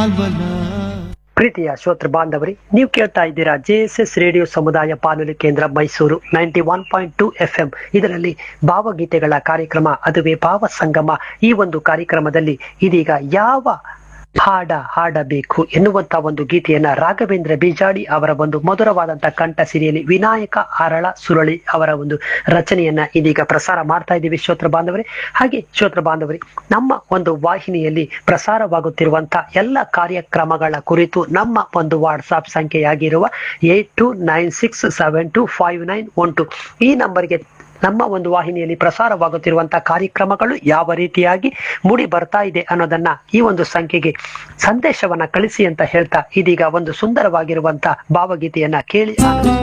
ಮಾಲ್ವಲ ಪ್ರೀತಿಯ ಶ್ರೋತೃ ಬಾಂಧವರಿ ನೀವು ಕೇಳ್ತಾ ಇದ್ದೀರಾ ಜೆ ಎಸ್ ಎಸ್ ರೇಡಿಯೋ ಸಮುದಾಯ ಬಾನುಲಿ ಕೇಂದ್ರ Mysuru ninety one point two F M ಇದರಲ್ಲಿ ಭಾವಗೀತೆಗಳ ಕಾರ್ಯಕ್ರಮ ಅದುವೇ ಭಾವ ಸಂಗಮ ಈ ಒಂದು ಕಾರ್ಯಕ್ರಮದಲ್ಲಿ ಇದೀಗ ಯಾವ ಹಾಡ ಹಾಡಬೇಕು ಎನ್ನುವಂತ ಒಂದು ಗೀತೆಯನ್ನ ರಾಘವೇಂದ್ರ ಬಿಜಾಡಿ ಅವರ ಒಂದು ಮಧುರವಾದಂತಹ ಕಂಠ ಸಿರಿಯಲ್ಲಿ ವಿನಾಯಕ ಅರಳ ಸುರಳಿ ಅವರ ಒಂದು ರಚನೆಯನ್ನ ಇದೀಗ ಪ್ರಸಾರ ಮಾಡ್ತಾ ಇದ್ದೀವಿ ಶ್ರೋತ್ರ ಬಾಂಧವರೇ ಹಾಗೆ ಶ್ರೋತ್ರ ಬಾಂಧವರೇ ನಮ್ಮ ಒಂದು ವಾಹಿನಿಯಲ್ಲಿ ಪ್ರಸಾರವಾಗುತ್ತಿರುವಂತಹ ಎಲ್ಲ ಕಾರ್ಯಕ್ರಮಗಳ ಕುರಿತು ನಮ್ಮ ಒಂದು ವಾಟ್ಸಾಪ್ ಸಂಖ್ಯೆಯಾಗಿರುವ eight two nine six seven two five nine one two ಈ ನಂಬರ್ಗೆ ನಮ್ಮ ಒಂದು ವಾಹಿನಿಯಲ್ಲಿ ಪ್ರಸಾರವಾಗುತ್ತಿರುವಂತಹ ಕಾರ್ಯಕ್ರಮಗಳು ಯಾವ ರೀತಿಯಾಗಿ ಮೂಡಿ ಬರ್ತಾ ಇದೆ ಅನ್ನೋದನ್ನ ಈ ಒಂದು ಸಂಖ್ಯೆಗೆ ಸಂದೇಶವನ್ನ ಕಳಿಸಿ ಅಂತ ಹೇಳ್ತಾ ಇದೀಗ ಒಂದು ಸುಂದರವಾಗಿರುವಂತಹ ಭಾವಗೀತೆಯನ್ನ ಕೇಳಿ ಆನಂದಿಸಿ.